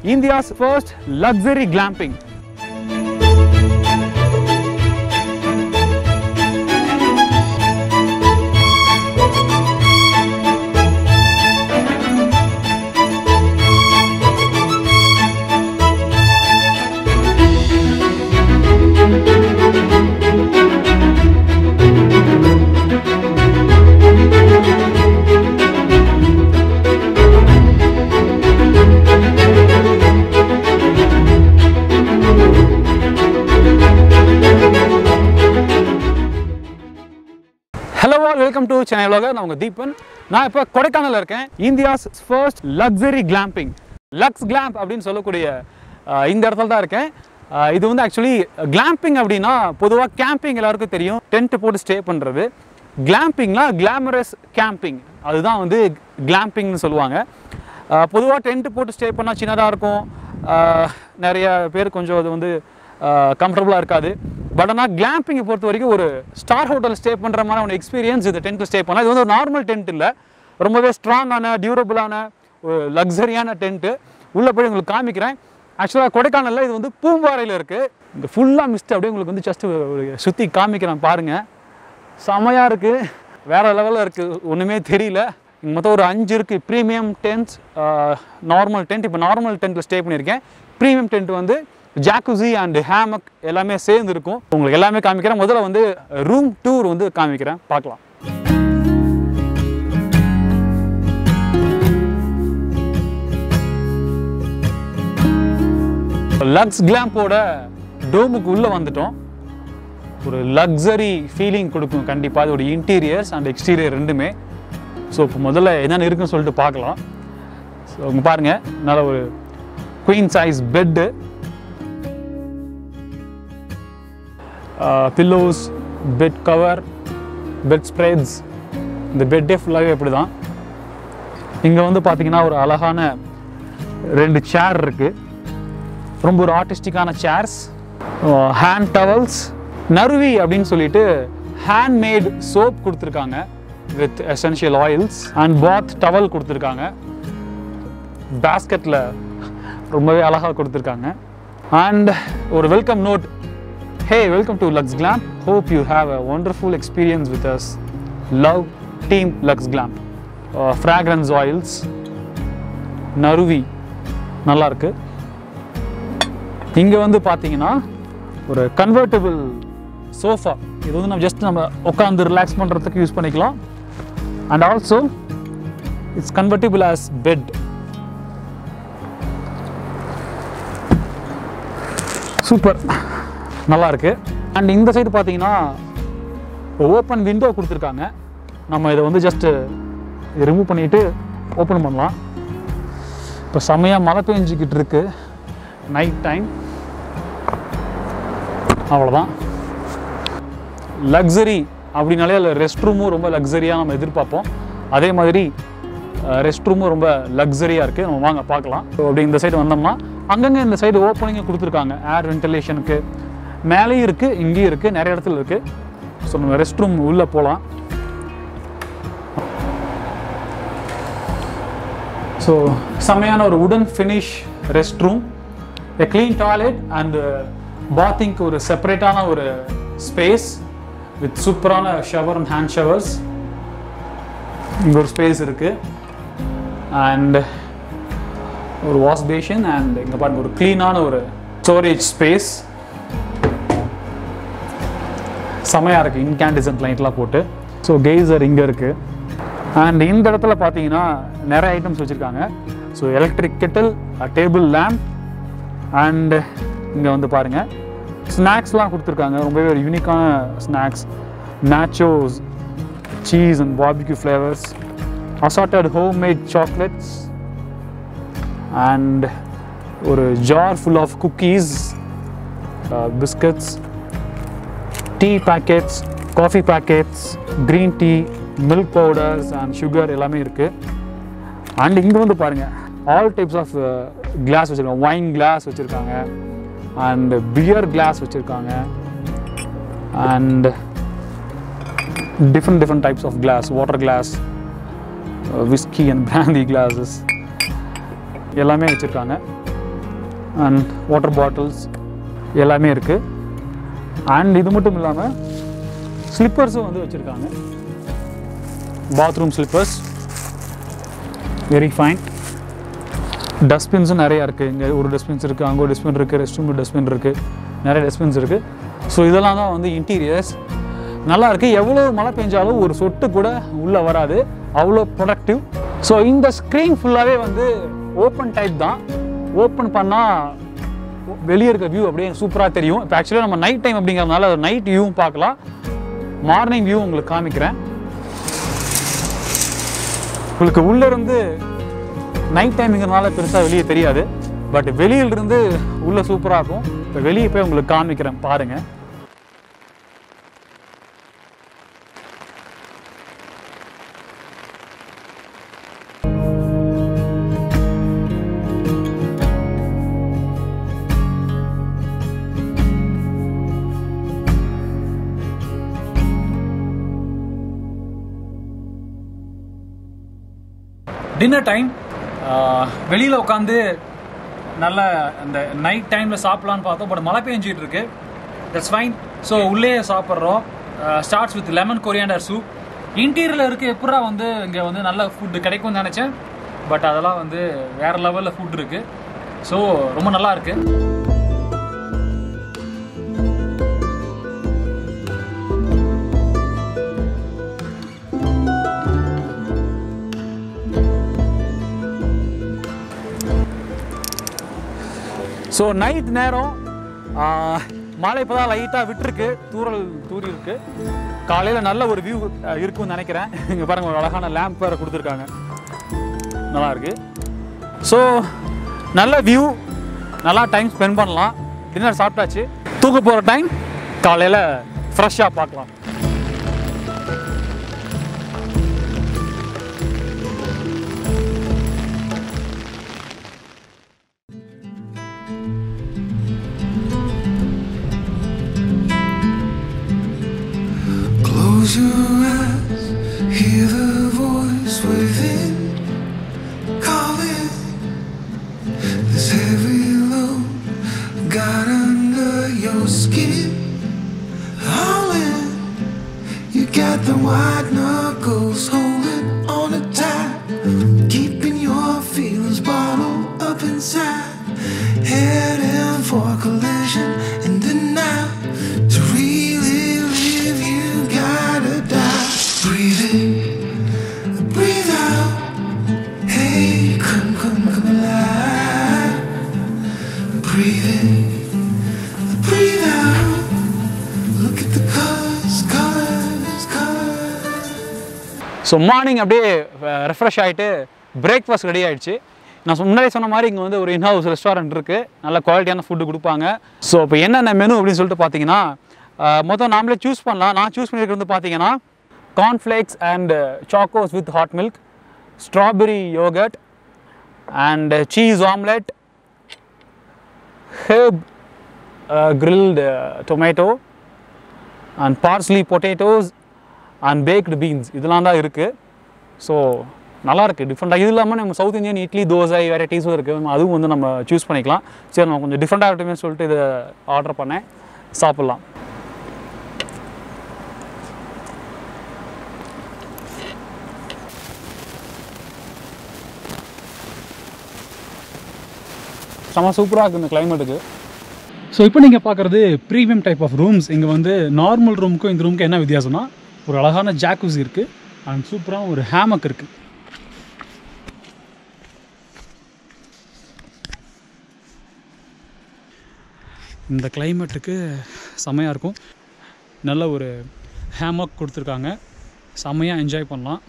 India's first luxury glamping hello all welcome to Chennai vlogger நான் உங்கள் தீபன் நான் இப்போ கொடைக்கானல்ல இருக்கேன் India's first luxury glamping Lux Glamp அப்படின்னு சொல்லக்கூடிய அஹ், இந்த இடத்துல தான் இருக்கேன் அஹ், இது வந்து ஆக்சுவலி கிளாம்பிங் அப்படின்னா பொதுவாக கேம்பிங் எல்லாருக்கும் தெரியும் டென்ட் போட்டு ஸ்டே பண்ணுறது கிளாம்பிங்னா கிளாமரஸ் கேம்பிங் அதுதான் வந்து கிளாம்பிங்னு சொல்லுவாங்க பொதுவாக டென்ட் போட்டு ஸ்டே பண்ணால் சின்னதாக இருக்கும் அஹ், நிறைய பேர் கொஞ்சம் அது வந்து கம்ஃபர்டபுளாக இருக்காது பட் ஆனால் கிளாம்பிங்கை பொறுத்த வரைக்கும் ஒரு ஸ்டார் ஹோட்டல் ஸ்டே பண்ணுற மாதிரி ஒரு எக்ஸ்பீரியன்ஸ் இந்த டென்ட்டில் ஸ்டே பண்ணலாம் இது வந்து ஒரு நார்மல் டென்ட் இல்லை ரொம்பவே ஸ்ட்ராங்கான டியூரபிளான ஒரு லக்ஸரியான டென்ட்டு உள்ளே போய் உங்களுக்கு காமிக்கிறேன் ஆக்சுவலாக கொடைக்கானலில் இது வந்து பூம்பாறையில் இருக்குது இந்த ஃபுல்லாக மிஸ்ட் அப்படியே உங்களுக்கு வந்து ஜஸ்ட் சுற்றி காமிக்கிறேன் பாருங்கள் செமையாக இருக்குது வேறு லெவலில் இருக்குது ஒன்றுமே தெரியல இங்க மொத்தம் ஒரு அஞ்சு இருக்குது ப்ரீமியம் டென்ட் நார்மல் டென்ட் இப்போ நார்மல் டென்ட்டில் ஸ்டே பண்ணியிருக்கேன் ப்ரீமியம் டென்ட் வந்து ஜாக்குசி அண்ட் ஹேமக் எல்லாமே சேர்ந்து இருக்கும் உங்களுக்கு எல்லாமே காமிக்கிறேன் முதல்ல வந்து ரூம் டூர் வந்து காமிக்கிறேன் பார்க்கலாம் லக்ஸ் கிளாம்போட டோமுக்கு உள்ளே வந்துட்டோம் ஒரு லக்ஸரி ஃபீலிங் கொடுக்கும் கண்டிப்பாக அதோட இன்டீரியர்ஸ் அண்ட் எக்ஸ்டீரியர் ரெண்டுமே ஸோ இப்போ முதல்ல என்னென்ன இருக்குன்னு சொல்லிட்டு பார்க்கலாம் ஸோ இங்கே பாருங்கள் நல்ல ஒரு queen size bed pillows bed cover bedspreads இந்த பெட்டே ஃபுல்லாகவே இப்படி தான் இங்கே வந்து பார்த்தீங்கன்னா ஒரு அழகான ரெண்டு சேர் இருக்குது ரொம்ப ஒரு ஆர்டிஸ்டிக்கான சேர்ஸ் ஹேண்ட் டவல்ஸ் நறுவி அப்படின்னு சொல்லிட்டு ஹேண்ட்மேட் சோப் கொடுத்துருக்காங்க with essential oils and bath towel கொடுத்துருக்காங்க பேஸ்கெட்டில் ரொம்பவே அழகாக கொடுத்துருக்காங்க அண்ட் ஒரு welcome note hey welcome to Lux Glamp hope you have a wonderful experience with us love team Lux Glamp fragrance oils Naruvi நல்லாயிருக்கு இங்கே வந்து பார்த்தீங்கன்னா ஒரு கன்வெர்ட்டபிள் சோஃபா இது வந்து நம்ம ஜஸ்ட் நம்ம உட்காந்து ரிலாக்ஸ் பண்ணுறதுக்கு யூஸ் பண்ணிக்கலாம் and also it's convertible as bed super நல்லா இருக்கு அண்ட் இந்த சைடு பார்த்தீங்கன்னா ஓப்பன் விண்டோ கொடுத்துருக்காங்க நம்ம இதை வந்து ஜஸ்ட்டு ரிமூவ் பண்ணிட்டு ஓப்பன் பண்ணலாம் இப்போ செம்மையாக மழை பெஞ்சிக்கிட்டு இருக்கு நைட் டைம் அவ்வளோதான் லக்ஸரி அப்படின்னாலே அதில் ரெஸ்ட் ரூமும் ரொம்ப லக்ஸரியாக நம்ம எதிர்பார்ப்போம் அதே மாதிரி ரெஸ்ட் ரூமும் ரொம்ப லக்ஸரியாக இருக்குது நம்ம வாங்க பார்க்கலாம் ஸோ அப்படி இந்த சைடு வந்தோம்னா அங்கங்கே இந்த சைடு ஓப்பனிங்கை கொடுத்துருக்காங்க ஏர் வென்டிலேஷனுக்கு மேலேயும் இருக்குது இங்கேயும் இருக்குது நிறைய இடத்துல இருக்குது ஸோ நம்ம ரெஸ்ட் ரூம் உள்ளே போகலாம் ஸோ செம்மையான ஒரு உடன் finish restroom a clean toilet and பாத்திங்க்கு ஒரு செப்பரேட்டான ஒரு ஸ்பேஸ் வித் சூப்பரான ஷவர் அண்ட் ஹேண்ட் ஷவர்ஸ் இங்கே ஒரு ஸ்பேஸ் இருக்கு அண்ட் ஒரு வாஷ் பேஷன் அண்ட் இங்கே பாருங்க ஒரு க்ளீனான ஒரு ஸ்டோரேஜ் ஸ்பேஸ் செமையாக இருக்குது இன்கேண்டிசன்ட் லைட்லாம் போட்டு ஸோ கெய்சர் இங்கே இருக்குது அண்ட் இந்த இடத்துல பார்த்தீங்கன்னா நிறைய ஐட்டம்ஸ் வச்சுருக்காங்க so electric kettle table lamp and இங்கே வந்து பாருங்கள் ஸ்நாக்ஸ்லாம் கொடுத்துருக்காங்க ரொம்பவே ஒரு யூனிக்கான snacks nachos cheese and barbecue flavours assorted homemade chocolates and ஒரு jar full of cookies biscuits tea packets coffee packets green tea milk powders and sugar எல்லாமே இருக்குது அண்ட் இங்கே வந்து பாருங்கள் ஆல் டைப்ஸ் ஆஃப் கிளாஸ் வச்சுருக்காங்க wine glass வச்சுருக்காங்க and beer glass வச்சுருக்காங்க and different different types of glass water class whisky and brandy glasses எல்லாமே வச்சுருக்காங்க அண்ட் வாட்டர் பாட்டில்ஸ் எல்லாமே இருக்குது அண்ட் இது மட்டும் இல்லாமல் ஸ்லிப்பர்ஸும் வந்து வச்சுருக்காங்க பாத்ரூம் ஸ்லிப்பர்ஸ் வெரி ஃபைன் டஸ்ட்பின்ஸும் நிறையா இருக்குது இங்கே ஒரு டஸ்ட்பின்ஸ் இருக்குது அங்கே ஒரு டஸ்ட்பின் இருக்குது ரெஸ்ட் ரூம் டஸ்ட்பின் இருக்குது நிறைய டஸ்ட்பின்ஸ் இருக்குது ஸோ இதெல்லாம் தான் வந்து இன்டீரியர்ஸ் நல்லா இருக்குது எவ்வளோ மழை பெஞ்சாலும் ஒரு சொட்டு கூட உள்ளே வராது அவ்வளோ ப்ரொடக்டிவ் ஸோ இந்த ஸ்க்ரீன் ஃபுல்லாகவே வந்து ஓப்பன் டைப் தான் ஓப்பன் பண்ணால் வெளியே இருக்க வியூ அப்படியே சூப்பராக தெரியும் இப்போ ஆக்சுவலாக நம்ம நைட் டைம் அப்படிங்கிறதுனால நைட் வியூவும் பார்க்கலாம் மார்னிங் வியூ உங்களுக்கு காமிக்கிறேன் உங்களுக்கு உள்ள இருந்து நைட் டைமிங்கிறனால பெருசாக வெளியே தெரியாது பட் வெளியிலிருந்து உள்ள சூப்பராக இருக்கும் இப்போ வெளியே போய் உங்களுக்கு காமிக்கிறேன் பாருங்கள் டின்னர் டைம் வெளியில் உட்காந்து நல்ல அந்த நைட் டைமில் சாப்பிட்லான்னு பார்த்தோம் பட் மழை பெஞ்சிட்டு இருக்கு தட்ஸ் ஃபைன் ஸோ உள்ளே சாப்பிட்றோம் starts with lemon coriander soup இன்டீரியரில் இருக்க எப்படா வந்து இங்கே வந்து நல்ல ஃபுட்டு கிடைக்கும்னு நினச்சேன் பட் அதெல்லாம் வந்து வேற லெவலில் ஃபுட் இருக்கு ஸோ ரொம்ப நல்லா இருக்கு ஸோ நைட் நேரம் ஆஹ், மழை இப்போ தான் லைட்டாக விட்டுருக்கு தூறல் தூரி இருக்கு காலையில் நல்ல ஒரு வியூ இருக்கும்னு நினைக்கிறேன் இங்கே பாருங்க ஒரு அழகான லேம்ப் வேறு கொடுத்துருக்காங்க நல்லா இருக்கு ஸோ நல்ல வியூ நல்லா டைம் ஸ்பெண்ட் பண்ணலாம் டின்னர் சாப்பிட்டாச்சு தூக்க போகிற டைம் காலையில் ஃப்ரெஷ்ஷாக பார்க்கலாம் Close your eyes, hear the voice within calling. This heavy load got under your skin. All in, you got the white knuckles holding on it tight, keeping your feelings bottled up inside. Heading for collision and denial. To really live, you gotta die. Breathe in, breathe out. Hey, come, come, come alive. Breathe in, breathe out. Look at the colors, colors, colors. So morning அப்படியே refresh ஆகிட்டு breakfast ready ஆயிடுச்சு நான் சொ- முன்னாடியே சொன்ன மாதிரி இங்கே வந்து ஒரு இன் ஹவுஸ் ரெஸ்டாரண்ட் இருக்குது நல்ல குவாலிட்டியான ஃபுட்டு கொடுப்பாங்க ஸோ இப்போ என்னென்ன மெனு அப்படின்னு சொல்லிட்டு பார்த்தீங்கன்னா அஹ், மொத்தம் நாமளே சூஸ் பண்ணலாம் நான் சூஸ் பண்ணியிருக்கிறது வந்து பார்த்தீங்கன்னா cornflakes and chocos with hot milk strawberry yogurt and cheese omelette herb grilled tomato and parsley potatoes and baked beans இதெல்லாம் தான் இருக்குது ஸோ நல்லா இருக்கு டிஃப்ரெண்ட்டாக இது இல்லாமல் நம்ம சவுத் இந்தியன் இட்லி தோசை வெரைட்டிஸும் இருக்குது அதுவும் வந்து நம்ம சூஸ் பண்ணிக்கலாம் சரி நம்ம கொஞ்சம் டிஃப்ரெண்ட்டாக இருக்கட்டுமே சொல்லிட்டு இதை ஆர்டர் பண்ணேன் சாப்பிட்லாம் செம்ம சூப்பராக இருக்குது இந்த கிளைமேட்டுக்கு ஸோ இப்போ நீங்கள் பார்க்குறது ப்ரீமியம் டைப் ஆஃப் ரூம்ஸ் இங்கே வந்து நார்மல் ரூமுக்கும் இந்த ரூமுக்கும் என்ன வித்தியாசம்னா ஒரு அழகான ஜாக்குஸ் இருக்குது அண்ட் சூப்பராக ஒரு ஹேமக் இருக்குது இந்த கிளைமேட்டுக்கு செமையாக இருக்கும் நல்ல ஒரு ஹேமக் கொடுத்துருக்காங்க செமையாக என்ஜாய் பண்ணலாம்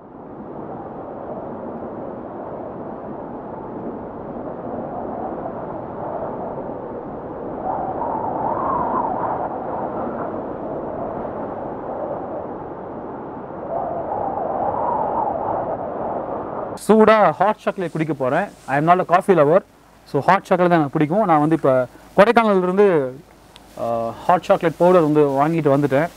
சூடாக ஹாட் சாக்லேட் குடிக்க போகிறேன் I am not a coffee lover so hot chocolate தான் எனக்கு பிடிக்கும் நான் வந்து இப்போ கொடைக்கானல்லேருந்து ஹாட் சாக்லேட் பவுடர் வந்து வாங்கிட்டு வந்துட்டேன்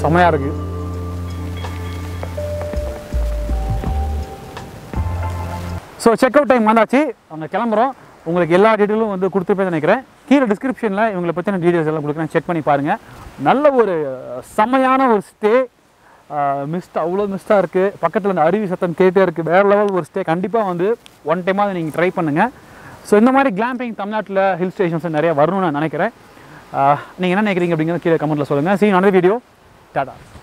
செமையாக இருக்குது ஸோ செக் அவுட் டைம் வந்தாச்சு அவங்க கிளம்புறோம் உங்களுக்கு எல்லா டீட்டெயிலும் வந்து கொடுத்துருப்பேன் நினைக்கிறேன் கீழே டிஸ்கிரிப்ஷனில் இவங்களை பற்றின டீட்டெயில்ஸ் எல்லாம் கொடுக்குறேன் செக் பண்ணி பாருங்கள் நல்ல ஒரு செமையான ஒரு ஸ்டே மிஸ்ட் அவ்வளோ மிஸ்ட்டாக இருக்குது பக்கத்தில் இந்த அருவி சத்தம் கேட்டே இருக்குது வேறு லெவல் ஒரு ஸ்டே கண்டிப்பாக வந்து ஒன் டைமாக நீங்கள் ட்ரை பண்ணுங்கள் ஸோ இந்த மாதிரி கிளாம்பிங் தமிழ்நாட்டில் ஹில் ஸ்டேஷன்ஸ் நிறைய வரணும்னு நான் நினைக்கிறேன் நீங்கள் என்ன நினைக்கிறீங்க அப்படிங்கிறத கீழே கமெண்ட்டில் சொல்லுங்கள் சீ நல்ல வீடியோ டாடா